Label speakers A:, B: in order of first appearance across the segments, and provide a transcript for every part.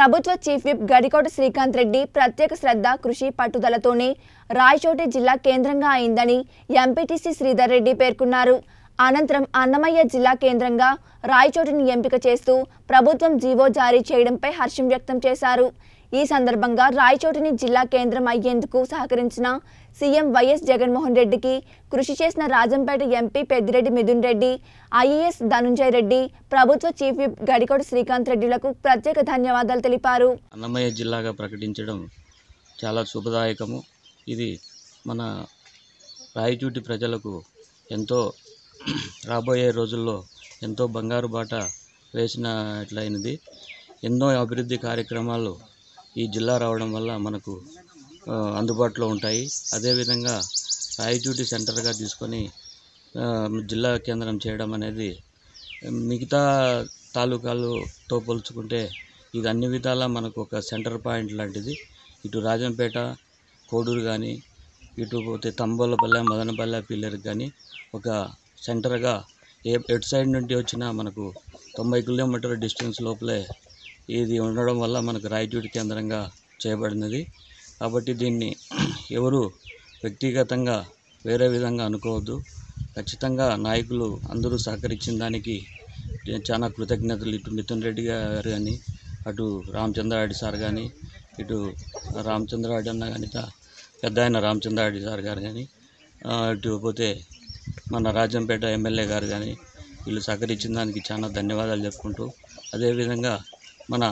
A: ప్రభుత్వ chief whip Gadikota Srikanth Reddy ప్రత్యేక శ్రద్ధ కృషి పట్టుదలతోనే రాయచోటి జిల్లా కేంద్రంగా అయిందని ఎంపీటీసీ శ్రీధర్ రెడ్డి పేర్కొన్నారు అనంతరం అన్నమయ్య జిల్లా కేంద్రంగా రాయచోటిని ఎంపిక చేస్తూ ప్రభుత్వం జీవో జారీ చేయడంపై హర్షం వ్యక్తం చేశారు ఈ సందర్భంగా రాయచోటిని జిల్లా కేంద్రం అయ్యేందుకు సహకరించిన సీఎం వైఎస్ జగన్మోహన్ రెడ్డికి కృషి చేసిన రాజంపేట ఎంపీ పెద్దిరెడ్డి మిథున్ రెడ్డి ఐఏఎస్ ధనుంజయ రెడ్డి ప్రభుత్వ చీఫ్ విప్ గడికోట శ్రీకాంత్ రెడ్డిలకు ప్రత్యేక ధన్యవాదాలు తెలిపారు
B: అన్నమయ్య జిల్లాగా ప్రకటించడం చాలా శుభదాయకము ఇది మన రాయచూటి ప్రజలకు ఎంతో రాబోయే రోజుల్లో ఎంతో బంగారు బాట వేసినట్లయినది ఎన్నో అభివృద్ధి కార్యక్రమాలు ఈ జిల్లా రావడం వల్ల మనకు ఆ, అందుబాటులో ఉంటాయి అదేవిధంగా రాయచూటి సెంటర్గా తీసుకొని ఆ, జిల్లా కేంద్రం చేయడం అనేది మిగతా తాలూకాలతో పోల్చుకుంటే ఇది అన్ని విధాలా మనకు ఒక సెంటర్ పాయింట్ లాంటిది ఇటు రాజంపేట కోడూరు కానీ ఇటు పోతే తంబోలపల్లె మదనపల్లె పిల్లర్కి కానీ ఒక సెంటర్గా ఏ ఎటు సైడ్ నుండి వచ్చినా మనకు తొంభై కిలోమీటర్ డిస్టెన్స్ లోపలే ఇది ఉండడం వల్ల మనకు రాయచూటి కేంద్రంగా చేయబడినది కాబట్టి దీన్ని ఎవరు వ్యక్తిగతంగా వేరే విధంగా అనుకోవద్దు ఖచ్చితంగా నాయకులు అందరూ సహకరించిన దానికి చాలా కృతజ్ఞతలు ఇటు మిథున్ రెడ్డి గారు కానీ అటు రామచంద్రారెడ్డి సార్ కానీ ఇటు రామచంద్రారెడ్డి అన్న కానీ పెద్ద ఆయన రామచంద్రారెడ్డి సార్ గారు కానీ ఆ, ఇటు పోతే మన రాజంపేట ఎమ్మెల్యే గారు కానీ వీళ్ళు సహకరించిన దానికి చాలా ధన్యవాదాలు చెప్పుకుంటూ అదేవిధంగా మన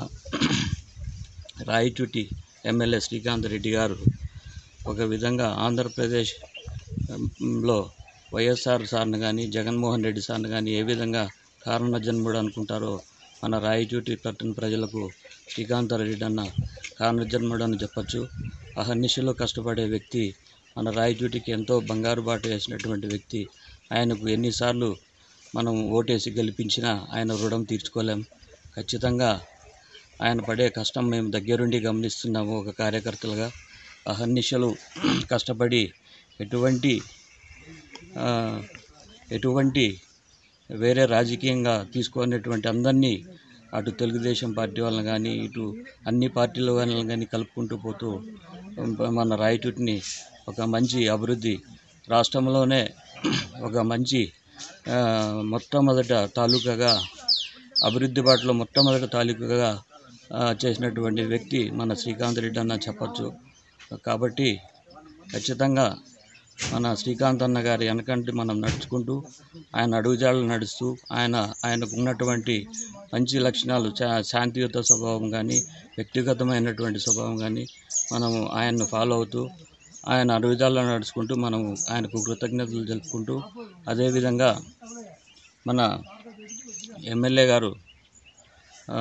B: రాయచూటి ఎమ్మెల్యే శ్రీకాంత్ రెడ్డి గారు ఒక విధంగా ఆంధ్రప్రదేశ్ ఉమ్, లో వైఎస్ఆర్ సార్ని కానీ జగన్మోహన్ రెడ్డి సార్ని కానీ ఏ విధంగా కారణ జన్ముడు అనుకుంటారో మన రాయచూటి పట్టణ ప్రజలకు శ్రీకాంత్ రెడ్డి అన్న కారణ జన్ముడు అని చెప్పచ్చు అహర్నిశలో కష్టపడే వ్యక్తి మన రాయచూటికి ఎంతో బంగారు బాట వేసినటువంటి వ్యక్తి ఆయనకు ఎన్నిసార్లు మనం ఓటేసి గెలిపించినా ఆయన రుణం తీర్చుకోలేం ఖచ్చితంగా ఆయన పడే కష్టం మేము దగ్గరుండి గమనిస్తున్నాము ఒక కార్యకర్తలుగా అహర్నిశలు కష్టపడి ఎటువంటి ఆ, ఎటువంటి వేరే రాజకీయంగా తీసుకునేటువంటి అందరినీ అటు తెలుగుదేశం పార్టీ వాళ్ళని కానీ ఇటు అన్ని పార్టీల వాళ్ళని కానీ కలుపుకుంటూ పోతూ మన రాయచూటిని ఒక మంచి అభివృద్ధి రాష్ట్రంలోనే ఒక మంచి ఆ, మొట్టమొదట తాలూకాగా అభివృద్ధి బాటలో మొట్టమొదటి తాలూకాగా ఆ, చేసినటువంటి వ్యక్తి మన శ్రీకాంత్ రెడ్డి అన్న చెప్పచ్చు కాబట్టి ఖచ్చితంగా మన శ్రీకాంత్ అన్న గారి వెనకంటి మనం నడుచుకుంటూ ఆయన అడుగుజాడలు నడుస్తూ ఆయన ఆయనకు ఉన్నటువంటి మంచి లక్షణాలు చా శాంతియుత స్వభావం కానీ వ్యక్తిగతమైనటువంటి స్వభావం కానీ మనము ఆయన్ను ఫాలో అవుతూ ఆయన అడుగుజాడలు నడుచుకుంటూ మనము ఆయనకు కృతజ్ఞతలు తెలుపుకుంటూ అదేవిధంగా మన ఎమ్మెల్యే గారు ఆ,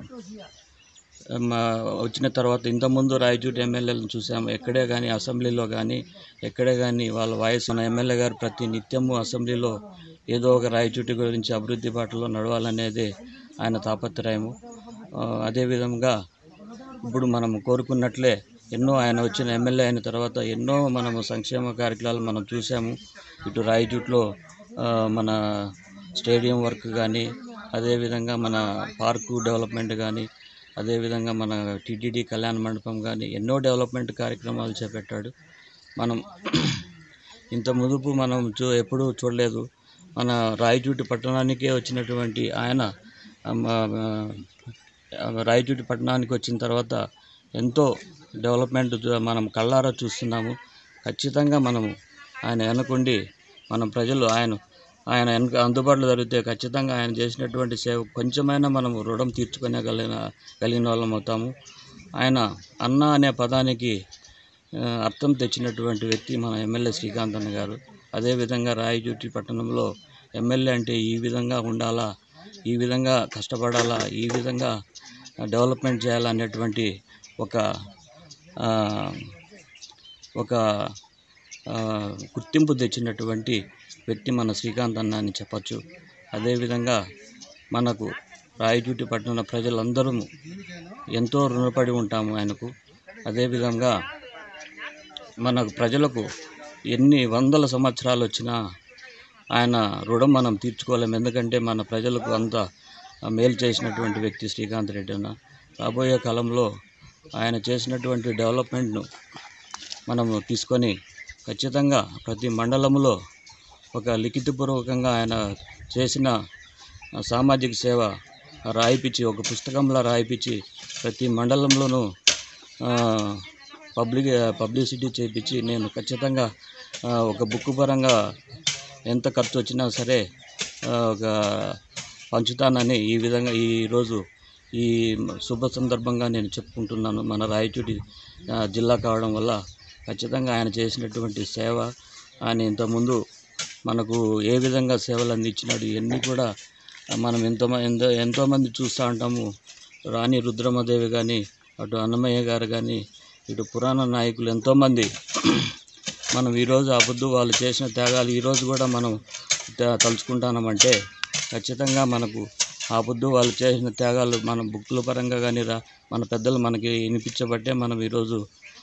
B: మా వచ్చిన తర్వాత ఇంతకుముందు రాయచూటి ఎమ్మెల్యేలను చూసాము ఎక్కడే కానీ అసెంబ్లీలో కానీ ఎక్కడే కానీ వాళ్ళ వాయిస్ మన ఎమ్మెల్యే గారు ప్రతి నిత్యము అసెంబ్లీలో ఏదో ఒక రాయచూటి గురించి అభివృద్ధి బాటలో నడవాలనేదే ఆయన తాపత్రయము ఆ, అదేవిధంగా ఇప్పుడు మనం కోరుకున్నట్లే ఎన్నో ఆయన వచ్చిన ఎమ్మెల్యే అయిన తర్వాత ఎన్నో మనము సంక్షేమ కార్యక్రమాలు మనం చూసాము ఇటు రాయచూట్లో ఆ, మన స్టేడియం వర్క్ కానీ అదేవిధంగా మన పార్కు డెవలప్మెంట్ కానీ అదేవిధంగా మన టీటీడీ కళ్యాణ మండపం కానీ ఎన్నో డెవలప్మెంట్ కార్యక్రమాలు చేపట్టాడు మనం ఇంత ముదుపు మనం చూ ఎప్పుడూ చూడలేదు మన రాయచూటి పట్టణానికే వచ్చినటువంటి ఆయన ఆ, మా- ఆ, రాయచూటి పట్టణానికి వచ్చిన తర్వాత ఎంతో డెవలప్మెంట్ చూ- మనం కళ్ళారా చూస్తున్నాము ఖచ్చితంగా మనము ఆయన వెనకుండి మనం ప్రజలు ఆయన ఆయన వెనక అందుబాటులో జరిగితే ఖచ్చితంగా ఆయన చేసినటువంటి సేవ కొంచెమైనా మనము రుణం తీర్చుకునేగలిగిన కలిగిన వాళ్ళం అవుతాము ఆయన అన్న అనే పదానికి ఆ, అర్థం తెచ్చినటువంటి వ్యక్తి మన ఎమ్మెల్యే శ్రీకాంత్ అన్న గారు అదేవిధంగా రాయచూటి పట్టణంలో ఎమ్మెల్యే అంటే ఈ విధంగా ఉండాలా ఈ విధంగా కష్టపడాలా ఈ విధంగా డెవలప్మెంట్ చేయాలా అనేటువంటి ఒక ఆ, ఒక ఆ, గుర్తింపు తెచ్చినటువంటి వ్యక్తి మన శ్రీకాంత్ అన్న అని చెప్పచ్చు అదేవిధంగా మనకు రాయచూటి పట్టణ ప్రజలందరూ ఎంతో రుణపడి ఉంటాము ఆయనకు అదేవిధంగా మన ప్రజలకు ఎన్ని వందల సంవత్సరాలు వచ్చినా ఆయన రుణం మనం తీర్చుకోలేము ఎందుకంటే మన ప్రజలకు అంత మేలు చేసినటువంటి వ్యక్తి శ్రీకాంత్ రెడ్డి అన్న రాబోయే కాలంలో ఆయన చేసినటువంటి డెవలప్మెంట్ను మనము తీసుకొని ఖచ్చితంగా ప్రతి మండలంలో ఒక లిఖితపూర్వకంగా ఆయన చేసిన ఆ, సామాజిక సేవ రాయిపిచ్చి ఒక పుస్తకంలో రాయిపిచ్చి ప్రతి మండలంలోనూ ఆ, పబ్లిక్ పబ్లిసిటీ చేయించి నేను ఖచ్చితంగా ఆ, ఒక బుక్ పరంగా ఎంత ఖర్చు వచ్చినా సరే ఆ, ఒక పంచుతానని ఈ విధంగా ఈరోజు ఈ శుభ సందర్భంగా నేను చెప్పుకుంటున్నాను మన రాయచూటి ఆ, జిల్లా కావడం వల్ల ఖచ్చితంగా ఆయన చేసినటువంటి సేవ ఆయన ఇంతకుముందు మనకు ఏ విధంగా సేవలు అందించినాడు ఇవన్నీ కూడా మనం ఎంతో ఎంతో ఎంతోమంది చూస్తూ ఉంటాము రాణి రుద్రమదేవి కానీ అటు అన్నమయ్య గారు కానీ ఇటు పురాణ నాయకులు ఎంతోమంది మనం ఈరోజు ఆ పొద్దు వాళ్ళు చేసిన త్యాగాలు ఈరోజు కూడా మనం త- తలుచుకుంటున్నామంటే ఖచ్చితంగా మనకు ఆ పొద్దు వాళ్ళు చేసిన త్యాగాలు మన బుక్కుల పరంగా కానీ రా మన పెద్దలు మనకి వినిపించబట్టే మనం ఈరోజు